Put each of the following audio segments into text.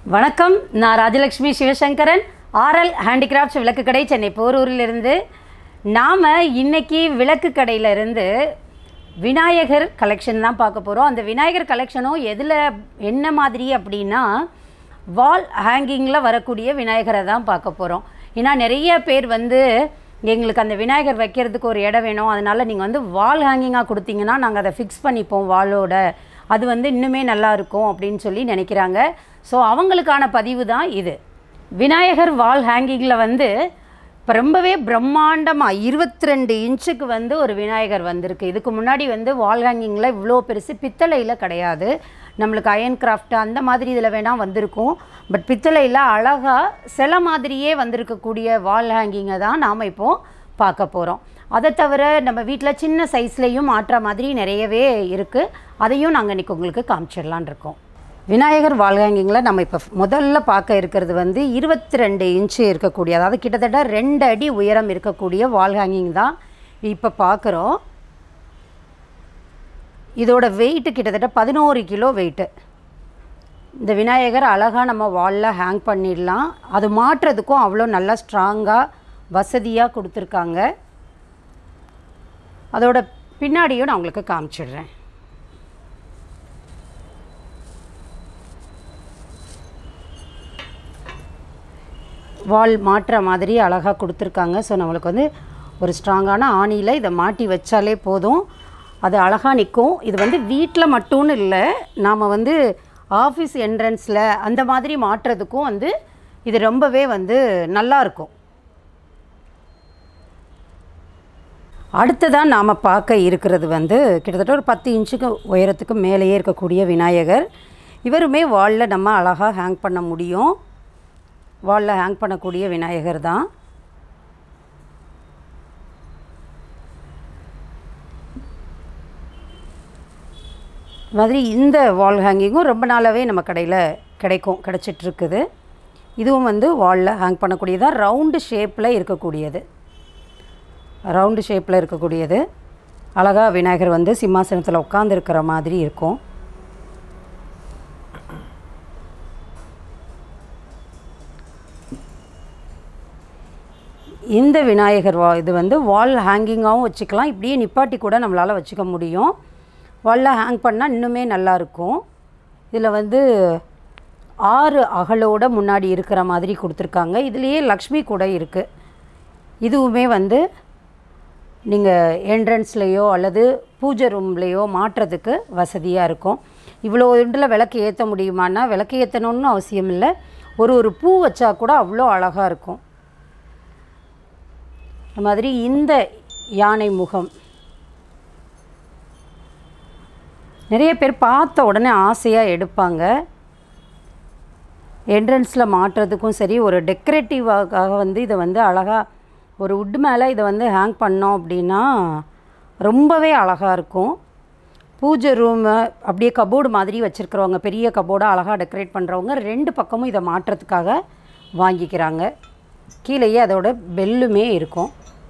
வணக்கம் நான் Rajalakshmi Sivasankaran RL handicrafts விளக்கு கடை சென்னை போரூரிலிருந்து நாம் இன்னைக்கு விளக்கு கடையில இருந்து விநாயகர் கலெக்ஷன் தான் பார்க்க போகிறோம் அந்த விநாயகர் கலெக்ஷனும் எதில் என்ன மாதிரி அப்படின்னா வால் ஹேங்கிங்கில் வரக்கூடிய விநாயகரை தான் பார்க்க போகிறோம் ஏன்னா நிறைய பேர் வந்து எங்களுக்கு அந்த விநாயகர் வைக்கிறதுக்கு ஒரு இடம் வேணும் அதனால் நீங்கள் வந்து வால் ஹேங்கிங்காக கொடுத்தீங்கன்னா நாங்கள் அதை ஃபிக்ஸ் பண்ணிப்போம் வாலோட அது வந்து இன்னுமே நல்லா இருக்கும் அப்படின்னு சொல்லி நினைக்கிறாங்க ஸோ அவங்களுக்கான பதிவு தான் இது விநாயகர் வால் ஹேங்கிங்கில் வந்து இப்போ ரொம்பவே பிரம்மாண்டமாக இருபத்தி ரெண்டு இன்ச்சுக்கு வந்து ஒரு விநாயகர் வந்திருக்கு இதுக்கு முன்னாடி வந்து வால் ஹேங்கிங்கில் இவ்வளோ பெருசு பித்தளையில் கிடையாது நம்மளுக்கு அயன் கிராஃப்ட் அந்த மாதிரி இதில் வேணால் வந்திருக்கும் பட் பித்தளையில் அழகாக சில மாதிரியே வந்திருக்கக்கூடிய வால் ஹேங்கிங்கை தான் நாம் இப்போது பார்க்க போகிறோம் அதை தவிர நம்ம வீட்டில் சின்ன சைஸ்லேயும் மாற்ற மாதிரி நிறையவே இருக்குது அதையும் நாங்கள் இன்றைக்கி உங்களுக்கு காமிச்சிடலான் இருக்கோம் விநாயகர் வால் ஹேங்கிங்கில் நம்ம இப்போ முதல்ல பார்க்க இருக்கிறது வந்து இருபத்தி ரெண்டு இன்ச்சு இருக்கக்கூடிய அதாவது கிட்டத்தட்ட ரெண்டு அடி உயரம் இருக்கக்கூடிய வால் ஹேங்கிங் தான் இப்போ பார்க்குறோம் இதோட வெயிட்டு கிட்டத்தட்ட பதினோரு கிலோ வெயிட்டு இந்த விநாயகர் அழகாக நம்ம வாலில் ஹேங் பண்ணிடலாம் அது மாட்டுறதுக்கும் அவ்வளோ நல்லா ஸ்ட்ராங்காக வசதியாக கொடுத்துருக்காங்க அதோட பின்னாடியும் நான் உங்களுக்கு காமிச்சிடுறேன் வால் மாட்டுற மாதிரி அழகாக கொடுத்துருக்காங்க ஸோ நம்மளுக்கு வந்து ஒரு ஸ்ட்ராங்கான ஆணியில் இதை மாட்டி வச்சாலே போதும் அது அழகாக நிற்கும் இது வந்து வீட்டில் மட்டும்னு இல்லை நாம் வந்து ஆஃபீஸ் என்ட்ரன்ஸில் அந்த மாதிரி மாட்டுறதுக்கும் வந்து இது ரொம்பவே வந்து நல்லா இருக்கும் அடுத்ததாக நாம் பார்க்க இருக்கிறது வந்து கிட்டத்தட்ட ஒரு பத்து இன்ச்சுக்கு உயரத்துக்கு மேலேயே இருக்கக்கூடிய விநாயகர் இவருமே வாலில் நம்ம அழகாக ஹேங் பண்ண முடியும் வாலில் ஹேங் பண்ணக்கூடிய விநாயகர் தான் மாதிரி இந்த வால் ஹேங்கிங்கும் ரொம்ப நாளாகவே நம்ம கடையில் கிடைக்கும் கிடச்சிட்ருக்குது இதுவும் வந்து வாலில் ஹேங் பண்ணக்கூடியதாக ரவுண்டு ஷேப்பில் இருக்கக்கூடியது ரவுண்டு ஷேப்பில் இருக்கக்கூடியது அழகாக விநாயகர் வந்து சிம்மாசனத்தில் உட்காந்துருக்கிற மாதிரி இருக்கும் இந்த விநாயகர் வா இது வந்து வால் ஹேங்கிங்காகவும் வச்சுக்கலாம் இப்படியே நிப்பாட்டி கூட நம்மளால் வச்சுக்க முடியும் வாலில் ஹேங் பண்ணால் இன்னுமே நல்லாயிருக்கும் இதில் வந்து ஆறு அகலோட முன்னாடி இருக்கிற மாதிரி கொடுத்துருக்காங்க இதுலேயே லக்ஷ்மி கூட இருக்குது இதுவுமே வந்து நீங்கள் என்ட்ரன்ஸ்லேயோ அல்லது பூஜை ரூம்லேயோ மாட்டுறதுக்கு வசதியாக இருக்கும் இவ்வளோ இதில் விளக்கு ஏற்ற முடியுமான்னா விளக்கு ஏற்றணும்னு அவசியம் இல்லை ஒரு ஒரு பூ வச்சா கூட அவ்வளோ அழகாக இருக்கும் அது மாதிரி இந்த யானை முகம் நிறைய பேர் பார்த்த உடனே ஆசையாக எடுப்பாங்க என்ட்ரன்ஸில் மாட்டுறதுக்கும் சரி ஒரு டெக்கரேட்டிவாக வந்து இதை வந்து அழகாக ஒரு உட் மேலே இதை வந்து ஹேங் பண்ணோம் அப்படின்னா ரொம்பவே அழகாக இருக்கும் பூஜை ரூமு அப்படியே கபோர்டு மாதிரி வச்சுருக்கிறவங்க பெரிய கபோர்டாக அழகாக டெக்கரேட் பண்ணுறவங்க ரெண்டு பக்கமும் இதை மாட்டுறதுக்காக வாங்கிக்கிறாங்க கீழேயே அதோட பெல்லுமே இருக்கும்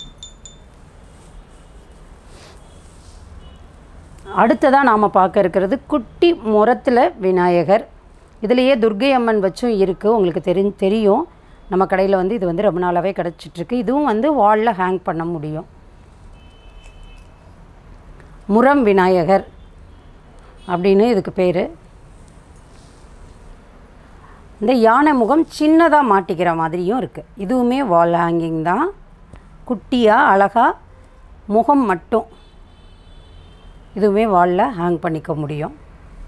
அடுத்ததாக நாம் பார்க்க இருக்கிறது குட்டி முரத்தில் விநாயகர் இதுலேயே துர்கை அம்மன் வச்சும் இருக்குது உங்களுக்கு தெரி தெரியும் நம்ம கடையில் வந்து இது வந்து ரொம்ப நாளாகவே கிடச்சிட்ருக்கு இதுவும் வந்து வாலில் ஹேங் பண்ண முடியும் முரம் விநாயகர் அப்படின்னு இதுக்கு பேர் இந்த யானை முகம் சின்னதாக மாட்டிக்கிற மாதிரியும் இருக்குது இதுவுமே வால் ஹேங்கிங் தான் குட்டியாக அழகாக முகம் மட்டும் இதுவுமே வாலில் ஹேங் பண்ணிக்க முடியும்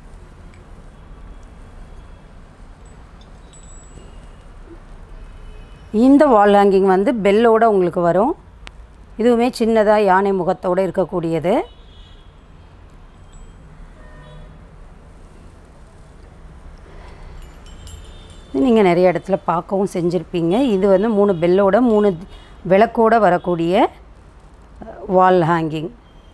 இந்த வால் ஹேங்கிங் வந்து பெல்லோட உங்களுக்கு வரும் இதுவுமே சின்னதாக யானை முகத்தோடு இருக்கக்கூடியது நீங்கள் நிறைய இடத்துல பார்க்கவும் செஞ்சுருப்பீங்க இது வந்து மூணு பெல்லோட மூணு விளக்கோட வரக்கூடிய வால் ஹேங்கிங்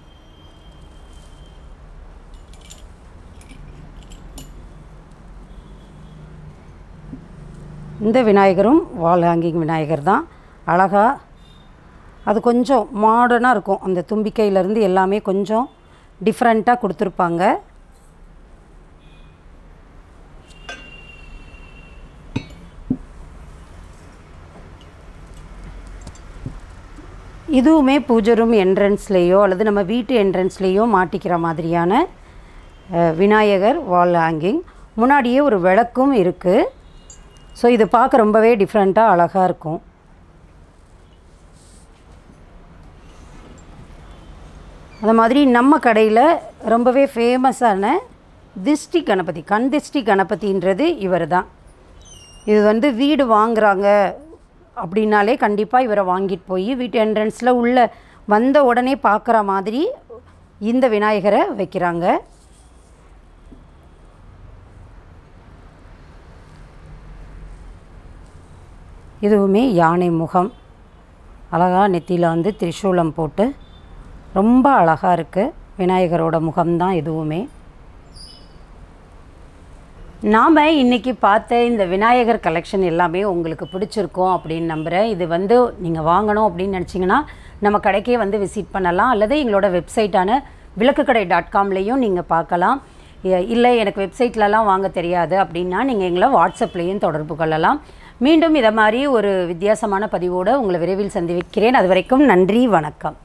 இந்த விநாயகரும் வால் ஹேங்கிங் விநாயகர் தான் அழகாக அது கொஞ்சம் மாடர்னாக இருக்கும் அந்த தும்பிக்கையிலேருந்து எல்லாமே கொஞ்சம் டிஃப்ரெண்ட்டாக கொடுத்துருப்பாங்க இதுவுமே பூஜை ரூம் என்ட்ரன்ஸ்லேயோ அல்லது நம்ம வீட்டு என்ட்ரன்ஸ்லேயோ மாட்டிக்கிற மாதிரியான அஹ், விநாயகர் வால் ஹேங்கிங் முன்னாடியே ஒரு விளக்கும் இருக்குது ஸோ இது பார்க்க ரொம்பவே டிஃப்ரெண்ட்டாக அழகாக இருக்கும் அந்த மாதிரி நம்ம கடையில் ரொம்பவே ஃபேமஸான திஷ்டி கணபதி கண் திஷ்டி கணபதின்றது இவர் தான் இது வந்து வீடு வாங்குறாங்க அப்படின்னாலே கண்டிப்பாக இவரை வாங்கிட்டு போய் வீட்டு என்ட்ரன்ஸில் உள்ள வந்த உடனே பார்க்குற மாதிரி இந்த விநாயகரை வைக்கிறாங்க இதுவுமே யானை முகம் அழகாக நெத்தியில் வந்து திரிசூலம் போட்டு ரொம்ப அழகாக இருக்குது விநாயகரோட முகம்தான் இதுவுமே நாம் இன்றைக்கி பார்த்த இந்த விநாயகர் கலெக்ஷன் எல்லாமே உங்களுக்கு பிடிச்சிருக்கும் அப்படின்னு நம்புகிறேன் இது வந்து நீங்கள் வாங்கணும் அப்படின்னு நினச்சிங்கன்னா நம்ம கடைக்கே வந்து விசிட் பண்ணலாம் அல்லது எங்களோட வெப்சைட்டான விளக்குக்கடை டாட் காம்லேயும் நீங்கள் பார்க்கலாம் இ- இல்லை எனக்கு வெப்சைட்லலாம் வாங்க தெரியாது அப்படின்னா நீங்கள் எங்களை வாட்ஸ்அப்லேயும் தொடர்பு கொள்ளலாம் மீண்டும் இதை மாதிரி ஒரு வித்தியாசமான பதிவோடு உங்களை விரைவில் சந்திக்கிறேன் அது வரைக்கும் நன்றி வணக்கம்